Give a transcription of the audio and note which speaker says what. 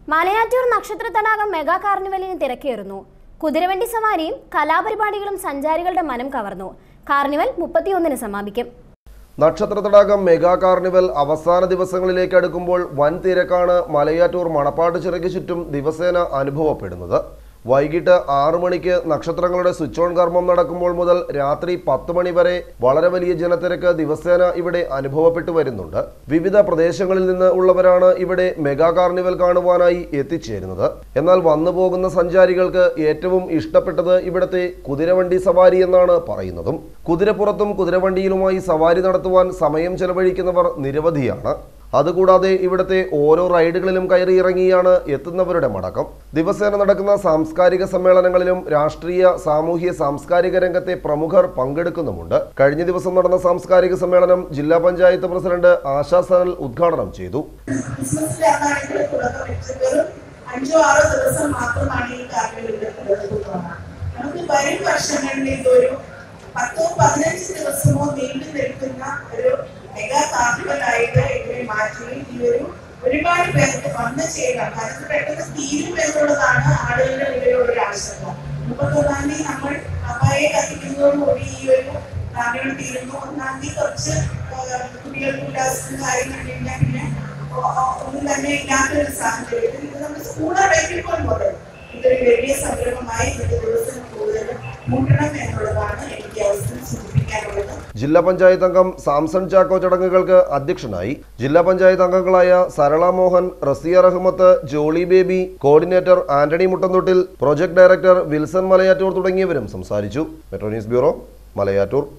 Speaker 1: മലയാറ്റൂർ നക്ഷത്ര തടാകം മെഗാ കാർണിവലിന് തിരക്കേറുന്നു കുതിരവണ്ടി സവാരിയും കലാപരിപാടികളും സഞ്ചാരികളുടെ മനം കവർന്നു കാർണിവൽ മുപ്പത്തിയൊന്നിന് സമാപിക്കും
Speaker 2: നക്ഷത്ര തടാകം മെഗാ കാർണിവൽ അവസാന ദിവസങ്ങളിലേക്ക് അടുക്കുമ്പോൾ വൻ തിരക്കാണ് മലയാറ്റൂർ മണപ്പാട്ട് ചിറയ്ക്ക് ചുറ്റും ദിവസേന അനുഭവപ്പെടുന്നത് വൈകിട്ട് ആറു മണിക്ക് നക്ഷത്രങ്ങളുടെ സ്വിച്ച് ഓൺ കർമ്മം നടക്കുമ്പോൾ മുതൽ രാത്രി പത്ത് മണി വരെ വളരെ വലിയ ജനത്തിരക്ക് ദിവസേന ഇവിടെ അനുഭവപ്പെട്ടു വരുന്നുണ്ട് വിവിധ പ്രദേശങ്ങളിൽ നിന്ന് ഉള്ളവരാണ് ഇവിടെ മെഗാ കാർണിവൽ കാണുവാനായി എത്തിച്ചേരുന്നത് എന്നാൽ വന്നു പോകുന്ന സഞ്ചാരികൾക്ക് ഏറ്റവും ഇഷ്ടപ്പെട്ടത് ഇവിടുത്തെ കുതിരവണ്ടി സവാരി എന്നാണ് പറയുന്നതും കുതിരപ്പുറത്തും കുതിരവണ്ടിയിലുമായി സവാരി നടത്തുവാൻ സമയം ചെലവഴിക്കുന്നവർ നിരവധിയാണ് അതുകൂടാതെ ഇവിടുത്തെ ഓരോ റൈഡുകളിലും കയറി ഇറങ്ങിയാണ് എത്തുന്നവരുടെ മടക്കം ദിവസേന നടക്കുന്ന സാംസ്കാരിക സമ്മേളനങ്ങളിലും രാഷ്ട്രീയ സാമൂഹ്യ സാംസ്കാരിക രംഗത്തെ പ്രമുഖർ പങ്കെടുക്കുന്നുമുണ്ട് കഴിഞ്ഞ ദിവസം നടന്ന സാംസ്കാരിക സമ്മേളനം ജില്ലാ പഞ്ചായത്ത് പ്രസിഡന്റ് ആശാ സനൽ ഉദ്ഘാടനം ചെയ്തു
Speaker 3: ക്രിസ്മസിലാണെങ്കിൽ തുടക്കം വെച്ചത് വെറും അഞ്ചോ ആറോ ദിവസം മാത്രമാണ് ഈ കാർണിവലിന്റെ തുടക്കം നമുക്ക് വരും വർഷങ്ങളിൽ ഇതൊരു പത്തോ പതിനഞ്ച് ദിവസമോ നീണ്ടു നിൽക്കുന്ന ഒരു മെഗാ കാർണിവലായിട്ട് ഇതിനെ മാറ്റുകയും ഈ ഒരു ഒരുപാട് പേർക്ക് വന്നു ചേരാം കാരണം പെട്ടെന്ന് തീരും എന്നുള്ളതാണ് ആളുകളുടെ ഇടയിലുള്ള ഒരു ആശങ്ക മുപ്പത്തൊന്നാം തീയതി നമ്മൾ അപ്പായെ കത്തിക്കുന്നതോടുകൂടി ഈ ഒരു കാർണിവൽ തീരുന്നു ഒന്നാം തീയതി കുറച്ച് ആ, കുട്ടികൾക്ക് ഉല്ലാസവും കാര്യങ്ങളും കഴിഞ്ഞാൽ പിന്നെ ഒ- ഒ- ഒന്നും തന്നെ ഇല്ലാത്തൊരു സാഹചര്യത്തിൽ ഇത് നമ്മുടെ സ്കൂൾ അടയ്ക്കുമ്പോൾ മുതൽ ഇതൊരു വലിയ സംരംഭമായി ഇത് ദിവസം കൂടുതൽ മുട്ടണം എന്നുള്ളതാണ് എനിക്ക് അവസരം സൂചിപ്പിക്കാനുള്ളത്
Speaker 2: ജില്ലാ പഞ്ചായത്ത് അംഗം സാംസൺ ചാക്കോ ചടങ്ങുകൾക്ക് അധ്യക്ഷനായി ജില്ലാ പഞ്ചായത്ത് അംഗങ്ങളായ Sarala Mohan Raziya Rahmath Jolly Baby coordinator Antony Muttanthottil project director Wilson Malayattoor തുടങ്ങിയവരും സംസാരിച്ചു മെട്രോ ന്യൂസ് ബ്യൂറോ മലയാറ്റൂർ